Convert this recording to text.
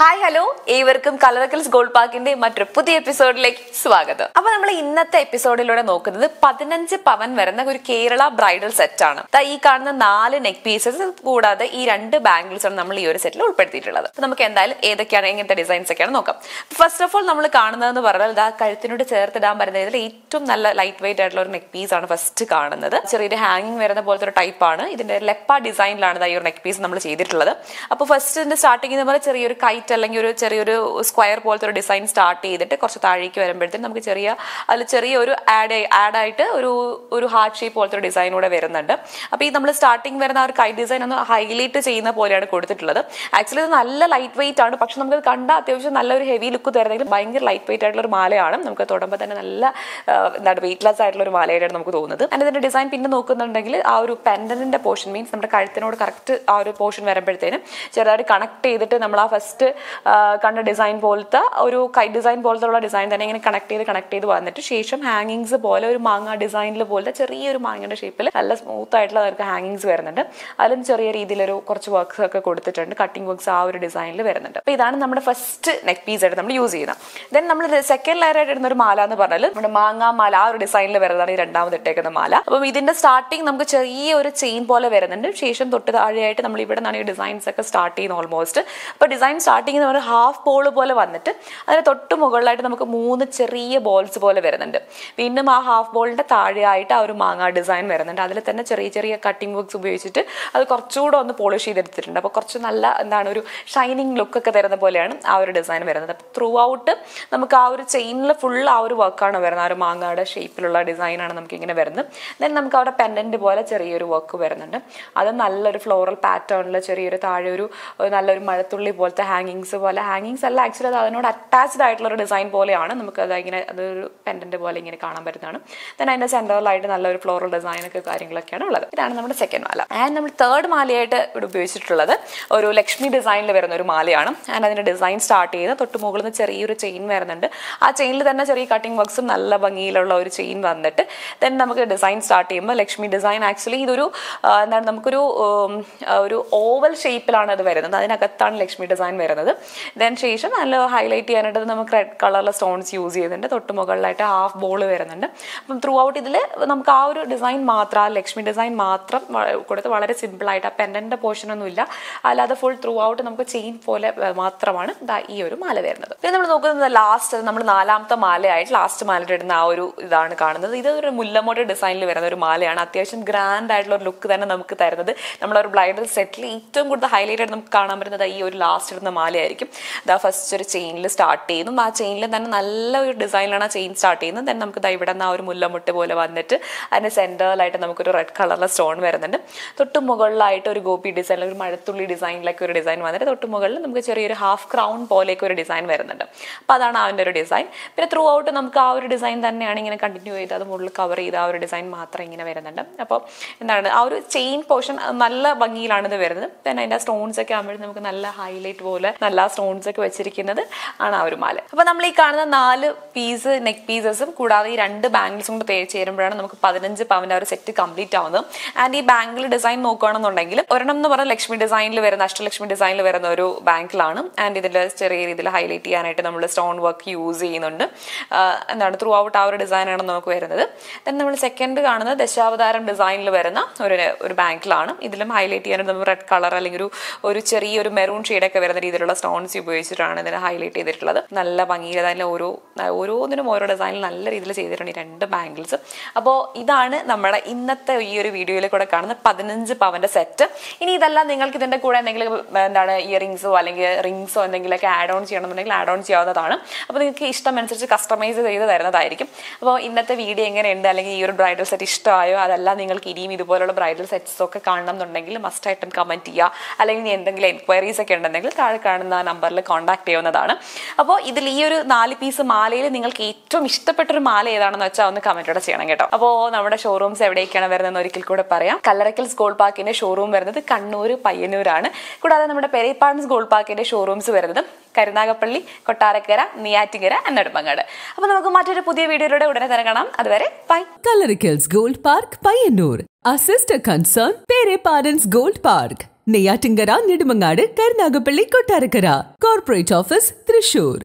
Hi hello ഏവർക്കും കലറക്കൽസ് gold പാർക്കിന്റെ മറ്റൊരു പുതിയ എപ്പിസോഡിലേക്ക് സ്വാഗതം അപ്പൊ നമ്മൾ ഇന്നത്തെ എപ്പിസോഡിലൂടെ നോക്കുന്നത് പതിനഞ്ച് പവൻ വരുന്ന ഒരു കേരള ബ്രൈഡൽ സെറ്റ് ആണ് ദാ ഈ കാണുന്ന നാല് നെക്ക് പീസസ് കൂടാതെ ഈ രണ്ട് ബാംഗിൾസ് ആണ് നമ്മൾ ഈ ഒരു സെറ്റിൽ ഉൾപ്പെടുത്തിയിട്ടുള്ളത് അപ്പൊ നമുക്ക് എന്തായാലും ഏതൊക്കെയാണ് എങ്ങനത്തെ ഡിസൈൻസ് ഒക്കെയാണ് നോക്കാം ഫസ്റ്റ് ഓഫ് ഓൾ നമ്മൾ കാണുന്നതെന്ന് പറഞ്ഞാൽ ഇതാ കഴുത്തിനോട് ചേർത്തിടാൻ പറ്റുന്ന ഇതിൽ ഏറ്റവും നല്ല ലൈറ്റ് വെയിറ്റ് ആയിട്ടുള്ള ഒരു നെക്ക് പീസ് ആണ് ഫസ്റ്റ് കാണുന്നത് ചെറിയൊരു ഹാങ്ങിങ് വരുന്ന പോലത്തെ ഒരു ടൈപ്പ് ആണ് ഇതിന്റെ ലെപ്പ ഡിസൈനിലാണ് ദാ ഈ ഒരു നെക്ക് പീസ് നമ്മൾ ചെയ്തിട്ടുള്ളത് അപ്പോൾ ഫസ്റ്റ് ഇതിന്റെ സ്റ്റാർട്ടിംഗ് പോലെ ചെറിയൊരു കൈറ്റ് അല്ലെങ്കിൽ ഒരു ചെറിയൊരു സ്ക്വയർ പോലത്തെ ഒരു ഡിസൈൻ സ്റ്റാർട്ട് ചെയ്തിട്ട് കുറച്ച് താഴേക്ക് വരുമ്പോഴത്തേക്കും നമുക്ക് ചെറിയ അതിൽ ചെറിയ ഒരു ആഡ് ആഡ് ആയിട്ട് ഒരു ഒരു ഹാർട്ട് ഷേപ്പ് പോലത്തെ ഒരു ഡിസൈൻ കൂടെ വരുന്നുണ്ട് അപ്പോൾ ഈ നമ്മൾ സ്റ്റാർട്ടിംഗ് വരുന്ന ആ ഒരു കൈ ഡിസൈൻ ഒന്ന് ഹൈലൈറ്റ് ചെയ്യുന്ന പോലെയാണ് കൊടുത്തിട്ടുള്ളത് ആക്ച്വലി ഇത് നല്ല ലൈറ്റ് വെയിറ്റ് ആണ് പക്ഷെ നമുക്ക് കണ്ടാൽ അത്യാവശ്യം നല്ലൊരു ഹെവി ലുക്ക് തരുന്നെങ്കിൽ ഭയങ്കര ലൈറ്റ് വെയിറ്റ് ആയിട്ടുള്ള ഒരു മാലയാണ് നമുക്ക് തൊടുമ്പോൾ തന്നെ നല്ല ആ, എന്താണ് വെയിറ്റ്ലെസ് ആയിട്ടുള്ള ഒരു മാലയായിട്ടാണ് നമുക്ക് തോന്നുന്നത് ആൻഡ് ഇതിന്റെ ഡിസൈൻ പിന്നെ നോക്കുന്നുണ്ടെങ്കിൽ ആ ഒരു പെൻഡന്റിന്റെ പോർഷൻ മീൻസ് നമ്മുടെ കഴുത്തിനോട് കറക്റ്റ് ആ ഒരു പോർഷൻ വരുമ്പോഴത്തേനും ചെറുതായിട്ട് കണക്ട് ചെയ്തിട്ട് നമ്മൾ ആ ഫസ്റ്റ് കണ്ട ഡിസൈൻ പോലത്തെ ഒരു കൈ ഡിസൈൻ പോലത്തെ ഉള്ള ഡിസൈൻ തന്നെ ഇങ്ങനെ കണക്ട് ചെയ്ത് കണക്ട് ചെയ്ത് വന്നിട്ട് ശേഷം ഹാങ്ങിങ്സ് പോലെ ഒരു മാങ്ങ ഡിസൈനിൽ പോലത്തെ ചെറിയൊരു മാങ്ങയുടെ ഷേപ്പിൽ നല്ല സ്മൂത്ത് ആയിട്ടുള്ള നമുക്ക് ഹാങ്ങിങ്സ് വരുന്നുണ്ട് അതിലും ചെറിയ രീതിയിലൊരു കുറച്ച് വർക്ക്സ് ഒക്കെ കൊടുത്തിട്ടുണ്ട് കട്ടിംഗ് വർക്ക്സ് ആ ഒരു ഡിസൈനിൽ വരുന്നുണ്ട് അപ്പോൾ ഇതാണ് നമ്മുടെ ഫസ്റ്റ് നെക്ക് പീസ് ആയിട്ട് നമ്മൾ യൂസ് ചെയ്യുന്നത് ദെൻ നമ്മൾ സെക്കൻഡ് ലെയർ ആയിട്ട് ഇടുന്ന ഒരു മാല എന്ന് പറഞ്ഞാൽ നമ്മുടെ മാങ്ങാ മാല ആ ഒരു ഡിസൈനിൽ വരുന്നതാണ് ഈ രണ്ടാമത് ഇട്ടേക്കുന്ന മാല അപ്പം ഇതിന്റെ സ്റ്റാർട്ടിങ് നമുക്ക് ചെറിയ ഒരു ചെയിൻ പോലെ വരുന്നുണ്ട് ശേഷം തൊട്ട് താഴെയായിട്ട് നമ്മൾ ഇവിടെ നിന്നാണ് ഈ ഡിസൈൻസ് ഒക്കെ സ്റ്റാർട്ട് ചെയ്യുന്നത് ഓൾമോസ്റ്റ് അപ്പോൾ ഡിസൈൻ സ്റ്റാർട്ടിങ് എന്ന് പറഞ്ഞാൽ ഹാഫ് ബോൾ പോലെ വന്നിട്ട് അതിന് തൊട്ട് മുകളിലായിട്ട് നമുക്ക് മൂന്ന് ചെറിയ ബോൾസ് പോലെ വരുന്നുണ്ട് വീണ്ടും ആ ഹാഫ് ബോളിന്റെ താഴെയായിട്ട് ആ ഒരു മാങ്ങ ഡിസൈൻ വരുന്നുണ്ട് അതിൽ തന്നെ ചെറിയ ചെറിയ കട്ടിംഗ് വർക്ക്സ് ഉപയോഗിച്ചിട്ട് അത് കുറച്ചുകൂടെ ഒന്ന് പോളിഷ് ചെയ്തെടുത്തിട്ടുണ്ട് അപ്പോൾ കുറച്ച് നല്ല എന്താണ് ഒരു ഷൈനിങ് ലുക്ക് ഒക്കെ തരുന്ന പോലെയാണ് ആ ഒരു ഡിസൈൻ വരുന്നത് അപ്പോൾ ത്രൂ ഔട്ട് നമുക്ക് ആ ഒരു ചെയിനിൽ ഫുൾ ആ ഒരു വർക്കാണ് വരുന്നത് ആ ഒരു മാങ്ങയുടെ ഷേപ്പിലുള്ള ഡിസൈനാണ് നമുക്ക് ഇങ്ങനെ വരുന്നത് ദെൻ നമുക്ക് അവിടെ പെൻഡന്റ് പോലെ ചെറിയൊരു വർക്ക് വരുന്നുണ്ട് അത് നല്ലൊരു ഫ്ലോറൽ പാറ്റേണിൽ ചെറിയൊരു താഴെ ഒരു ഒരു നല്ലൊരു മഴത്തുള്ളി പോലത്തെ ഹാങ്ങിങ്സ് പോലെ ഹാങ്ങിങ്സ് അല്ല ആക്ച്വലി അത് അതിനോട് അറ്റാച്ച്ഡ് ആയിട്ടുള്ള ഒരു ഡിസൈൻ പോലെയാണ് നമുക്ക് അത് ഇങ്ങനെ അതൊരു പെൻഡന്റ് പോലെ ഇങ്ങനെ കാണാൻ പറ്റുന്നതാണ് ദെൻ അതിന്റെ സെന്ററിലായിട്ട് നല്ലൊരു ഫ്ലോറൽ ഡിസൈൻ ഒക്കെ കാര്യങ്ങളൊക്കെയാണ് ഉള്ളത് ഇതാണ് നമ്മുടെ സെക്കൻഡ് മാല ആൻഡ് നമ്മൾ തേർഡ് മാലയായിട്ട് ഇവിടെ ഉപയോഗിച്ചിട്ടുള്ളത് ഒരു ലക്ഷ്മി ഡിസൈനിൽ വരുന്ന ഒരു മാലയാണ് ആൻഡ് അതിന്റെ ഡിസൈൻ സ്റ്റാർട്ട് ചെയ്ത് തൊട്ട് മുകളിൽ നിന്ന് ചെറിയൊരു ചെയിൻ വരുന്നുണ്ട് ആ ചെയിനിൽ തന്നെ ചെറിയ കട്ടിംഗ് വർക്ക്സും നല്ല ഭംഗിയിലുള്ള ഒരു ചെയിൻ വന്നിട്ട് ദെൻ നമുക്ക് ഡിസൈൻ സ്റ്റാർട്ട് ചെയ്യുമ്പോൾ ലക്ഷ്മി ഡിസൈൻ ആക്ച്വലി ഇതൊരു ആ, എന്താണ് നമുക്കൊരു ഉം, ആ, ഒരു ഓവൽ ഷേപ്പിലാണ് അത് വരുന്നത് അതിനകത്താണ് ലക്ഷ്മി ഡിസൈൻ വരുന്നത് ദെൻ ശേഷം നല്ല ഹൈലൈറ്റ് ചെയ്യാനായിട്ട് നമുക്ക് റെഡ് കളറിലെ സ്റ്റോൺസ് യൂസ് ചെയ്തിട്ടുണ്ട് തൊട്ട് മുകളിലായിട്ട് ഹാഫ് ബോൾ വരുന്നുണ്ട് അപ്പം ത്രൂ ഔട്ട് ഇതിൽ നമുക്ക് ആ ഒരു ഡിസൈൻ മാത്രം ആ ലക്ഷ്മി ഡിസൈൻ മാത്രം വ- കൊടുത്ത് വളരെ സിമ്പിളായിട്ട് ആ പെൻഡൻ്റെ പോർഷൻ ഒന്നും ഇല്ല അല്ലാതെ ഫുൾ ത്രൂ ഔട്ട് നമുക്ക് ചെയിൻ പോലെ വ- മാത്രമാണ് ദാ ഈ ഒരു മാല വരുന്നത് പിന്നെ നമ്മൾ നോക്കുന്നത് ലാസ്റ്റ് നമ്മൾ നാലാമത്തെ മാലയായിട്ട് ലാസ്റ്റ് മാലയിട്ട് ഇടുന്ന ആ ഒരു ഇതാണ് കാണുന്നത് ഇത് ഒരു മുല്ലമോട്ട ഡിസൈനിൽ വരുന്ന ഒരു മാലയാണ് അത്യാവശ്യം ഗ്രാൻഡ് ആയിട്ടുള്ള ഒരു ലുക്ക് തന്നെ നമുക്ക് തരുന്നത് നമ്മളൊരു ബ്ലൈഡൽ സെറ്റിൽ ഏറ്റവും കൂടുതൽ ഹൈലൈറ്റ് ആയിട്ട് നമുക്ക് കാണാൻ പറ്റുന്നത് ഈ ഒരു ലാസ്റ്റ് ഇടുന്ന മാലയായിരിക്കും ദാ ഫസ്റ്റ് ഒരു ചെയിനിൽ സ്റ്റാർട്ട് ചെയ്യുന്നു ആ ചെയിനിൽ തന്നെ നല്ല ഒരു ഡിസൈനിലാണ് ആ ചെയിൻ സ്റ്റാർട്ട് ചെയ്യുന്നത് then നമുക്ക് ദാ ഇവിടെ നിന്ന് ആ ഒരു മുല്ലമുട്ട് പോലെ വന്നിട്ട് അതിന്റെ സെന്ററിലായിട്ട് നമുക്കൊരു റെഡ് കളറിലെ സ്റ്റോൺ വരുന്നുണ്ട് തൊട്ട് മുകളിലായിട്ട് ഒരു ഗോപി ഡിസൈൻ ഒരു മഴത്തുള്ളി ഡിസൈനിലൊക്കെ ഒരു ഡിസൈൻ വന്നിട്ട് തൊട്ട് മുകളിൽ നമുക്ക് ചെറിയൊരു ഹാഫ് ക്രൗൺ പോലെയൊക്കെ ഒരു ഡിസൈൻ വരുന്നുണ്ട് അപ്പോൾ അതാണ് അതിൻ്റെ ഒരു ഡിസൈൻ പിന്നെ ത്രൂ ഔട്ട് നമുക്ക് ആ ഒരു ഡിസൈൻ തന്നെയാണ് ഇങ്ങനെ കണ്ടിന്യൂ ചെയ്ത് അത് മുകളിൽ കവർ ചെയ്ത് ആ ഒരു ഡിസൈൻ മാത്രം ഇങ്ങനെ വരുന്നുണ്ട് അപ്പോൾ എന്താണ് ആ ഒരു ചെയിൻ പോർഷൻ നല്ല ഭംഗിയിലാണ് ഇത് വരുന്നത് പിന്നെ അതിൻ്റെ സ്റ്റോൺസ് ഒക്കെ ആകുമ്പോഴും നമുക്ക് നല്ല ഹൈലൈറ്റ് പോലെ നല്ല സ്റ്റോൺസ് ഒക്കെ വെച്ചിരിക്കുന്നത് ആണ് ആ ഒരു മാല അപ്പോൾ നമ്മൾ ഈ കാണുന്ന നാല് പീസ് നെക്ക് പീസസും കൂടാതെ ഈ രണ്ട് ബാംഗിൾസും കൂടെ തേ- ചേരുമ്പോഴാണ് നമുക്ക് പതിനഞ്ച് പവൻ്റെ ആ ഒരു സെറ്റ് കംപ്ലീറ്റ് ആവുന്നത് ആൻഡ് ഈ ബാംഗിൾ ഡിസൈൻ നോക്കുകയാണെന്നുണ്ടെങ്കിൽ ഒരെണ്ണം എന്ന് പറഞ്ഞാൽ ലക്ഷ്മി ഡിസൈനിൽ വരുന്ന അഷ്ടലക്ഷ്മി ഡിസൈനിൽ വരുന്ന ഒരു ബാങ്കിലാണ് ആൻഡ് ഇതിൽ ചെറിയ രീതിയിൽ ഹൈലൈറ്റ് ചെയ്യാനായിട്ട് നമ്മൾ സ്റ്റോൺ വർക്ക് യൂസ് ചെയ്യുന്നുണ്ട് ആഹ് എന്താണ് ത്രൂ ഔട്ട് ആ ഒരു ഡിസൈനാണ് നമുക്ക് വരുന്നത് ദെൻ നമ്മൾ സെക്കൻഡ് കാണുന്നത് ദശാവതാരം ഡിസൈനിൽ വരുന്ന ഒരു ഒരു ബാങ്കിലാണ് ഇതിലും ഹൈലൈറ്റ് ചെയ്യാനായിട്ട് നമ്മൾ റെഡ് കളർ അല്ലെങ്കിൽ ഒരു ഒരു ചെറിയൊരു മെറൂൺ ഷെയ്ഡൊക്കെ വരുന്ന രീതിയിലുള്ള സ്റ്റോൺസ് ഉപയോഗിച്ചിട്ടാണ് ഇതിനെ ഹൈലൈറ്റ് ചെയ്തിട്ടുള്ളത് നല്ല ഭംഗിയിൽ അതിൽ ഓരോ ഓരോന്നിനും ഓരോ ഡിസൈനിൽ നല്ല രീതിയിൽ ചെയ്തിട്ടുണ്ട് ഈ രണ്ട് ബാംഗിൾസ് അപ്പോൾ ഇതാണ് നമ്മുടെ ഇന്നത്തെ ഈ ഒരു വീഡിയോയിൽ കൂടെ കാണുന്ന പതിനഞ്ച് പവന്റെ സെറ്റ് ഇനി ഇതെല്ലാം നിങ്ങൾക്ക് ഇതിന്റെ കൂടെ എന്തെങ്കിലും ഉം, എന്താണ് ഇയറിങ്സോ അല്ലെങ്കിൽ റിങ്സോ എന്തെങ്കിലുമൊക്കെ ആഡ് ഓൺ ചെയ്യണമെന്നുണ്ടെങ്കിൽ ആഡ് ഓൺ ചെയ്യാവുന്നതാണ് അപ്പോൾ നിങ്ങൾക്ക് ഇഷ്ടം അനുസരിച്ച് കസ്റ്റമൈസ് ചെയ്ത് തരുന്നതായിരിക്കും അപ്പോൾ ഇന്നത്തെ വീഡിയോ എങ്ങനെയുണ്ട് അല്ലെങ്കിൽ ഈ ഒരു ബ്രൈഡൽ സെറ്റ് ഇഷ്ടമായോ അതല്ല നിങ്ങൾക്ക് ഇനിയും ഇതുപോലുള്ള ബ്രൈഡൽ സെറ്റ്സ് ഒക്കെ കാണണം എന്നുണ്ടെങ്കിൽ മസ്റ്റ് ആയിട്ടും കമന്റ് ചെയ്യുക അല്ലെങ്കിൽ ഇനി എന്തെങ്കിലും എൻക്വയറീസ് ഒക്കെ ഉണ്ടെങ്കിൽ താഴെ കാണുന്ന നമ്പറിൽ കോൺടാക്ട് ചെയ്യാവുന്നതാണ് അപ്പോൾ ഇതിൽ ഈ ഒരു നാല് പീസ് മാലയിൽ നിങ്ങൾക്ക് ഏറ്റവും ഇഷ്ടപ്പെട്ട ഒരു മാല ഏതാണെന്ന് വെച്ചാൽ ഒന്ന് കമന്റോടെ ചെയ്യണം കേട്ടോ അപ്പോൾ നമ്മുടെ ഷോറൂംസ് എവിടേക്കാണ് വരുന്നതെന്ന് ഒരിക്കൽ കൂടെ പറയാം കല്ലറക്കൽസ് ഗോൾഡ് പാർക്കിന്റെ ഷോറൂം വരുന്നത് കണ്ണൂർ പയ്യന്നൂരാണ് കൂടാതെ നമ്മുടെ പെരേപ്പാടൻസ് ഗോൾഡ് പാർക്കിന്റെ ഷോറൂംസ് വരുന്നത് കരുനാഗപ്പള്ളി കൊട്ടാരക്കര നെയ്യാറ്റിങ്കര നെടുമങ്ങാട് അപ്പോൾ നമുക്ക് മറ്റൊരു പുതിയ വീഡിയോയിലൂടെ ഉടനെ തന്നെ കാണാം അതുവരെ bye Coloricals Gold Park, Payyanur. Our sister concern, Pere Parents Gold Park. Neyyattinkara Nedumangad Karunagappally Kottarakkara corporate office Thrissur